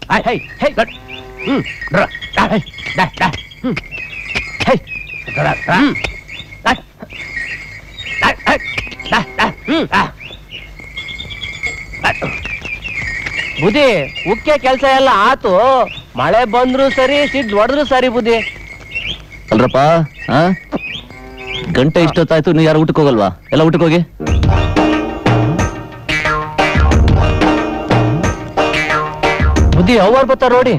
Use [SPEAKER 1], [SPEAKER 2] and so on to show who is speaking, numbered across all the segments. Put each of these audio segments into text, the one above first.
[SPEAKER 1] High hi hi that hmm ಡ್ರ ಡ hi ಡ ಡ ಹ್ಮ್ ಹೈ ಡ್ರ ಡ್ರ ಹ್ಮ್ ಡ ಡ ಡ ಡ ಡ ಹ್ಮ್ ಡ ಬುದ್ಧಿ ಮುಖ್ಯ ಕೆಲಸ ಎಲ್ಲ ಆತು ಮಳೆ ಬಂದ್ರು ಸರಿ ಸಿಡ್ ಹೊಡೆದ್ರು ಸರಿ ಬುದ್ಧಿ
[SPEAKER 2] ಅಲ್ರಪ್ಪ ಆ ಗಂಟೆ ಇಷ್ಟೊತ್ತಾಯ್ತು ನೀವು ಯಾರು ಊಟಕ್ಕೆ ಹೋಗಲ್ವಾ ಎಲ್ಲ ಊಟಕ್ಕೆ ಹೋಗಿ
[SPEAKER 1] ಬುದ್ಧಿ ಅವ್ರು ಬರ್ತಾರ ನೋಡಿ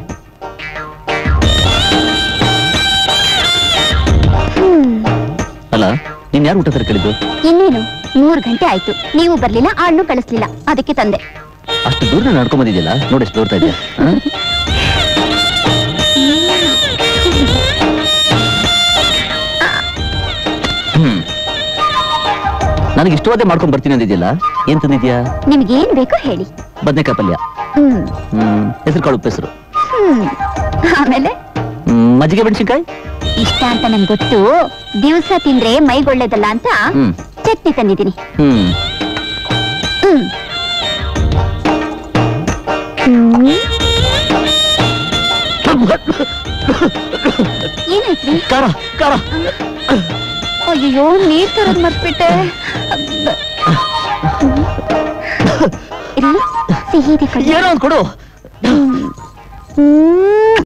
[SPEAKER 2] ಅಲ್ಲ ನೀನ್ ಯಾರು ಊಟ ಕೇಳಿದ್ದು
[SPEAKER 3] ಇನ್ನೇನು ಮೂರ್ ಗಂಟೆ ಆಯ್ತು ನೀವು ಬರ್ಲಿಲ್ಲ ಆಳ್ನು ಕಳಿಸ್ಲಿಲ್ಲ ಅದಕ್ಕೆ ತಂದೆ
[SPEAKER 2] ಅಷ್ಟು ದೂರ ನಡ್ಕೊಂಡ್ ಬಂದಿದ್ಯಲ್ಲ ನೋಡಿ ಎಷ್ಟು ದೂರ್ತಾ ಇದೆಯಾ ಹ್ಮ್ ನನಗೆ ಇಷ್ಟವಾದೇ ಮಾಡ್ಕೊಂಡ್ ಬರ್ತೀನಿ ಅಂದಿದ್ಯಲ್ಲ ಏನ್ ತಂದಿದ್ಯಾ
[SPEAKER 3] ನಿಮ್ಗೇನ್ ಬೇಕೋ ಹೇಳಿ
[SPEAKER 2] ಬದ್ನೆಕಾಯಿ ಪಲ್ಯ
[SPEAKER 3] ಹ್ಮ್
[SPEAKER 2] ಹ್ಮ್ ಹೆಸರು ಕಾಳು ಉಪ್ಪೆಸರು
[SPEAKER 3] ಹ್ಮ್ ಆಮೇಲೆ
[SPEAKER 2] ಹ್ಮ್ ಮಜ್ಜಿಗೆ ಮೆಣಸಿನ್ಕಾಯಿ
[SPEAKER 3] ಇಷ್ಟ ಅಂತ ನನ್ಗೆ ಗೊತ್ತು ದಿವ್ಸ ತಿಂದ್ರೆ ಮೈಗೊಳ್ಳೇದಲ್ಲ ಅಂತ
[SPEAKER 2] ಹ್ಮ್
[SPEAKER 3] ಚಟ್ನಿ ತಂದಿದ್ದೀನಿ
[SPEAKER 2] ಹ್ಮ್
[SPEAKER 3] ಹ್ಮ್ ಹ್ಮ್. ಏನಾಯ್ತ್ರಿ
[SPEAKER 2] ಖಾರ ಖಾರ
[SPEAKER 3] ಅಯ್ಯೋ ನೀರ್ ತರೋದ್ ಮರ್ತ್ಬಿಟ್ಟೆ ಇರ್ಲಿ ಸಿಹಿ ಇದೆ ಕಣೆ.
[SPEAKER 2] ಏನೋ ಒಂದ್ ಕೊಡು
[SPEAKER 3] ಹ್ಮ್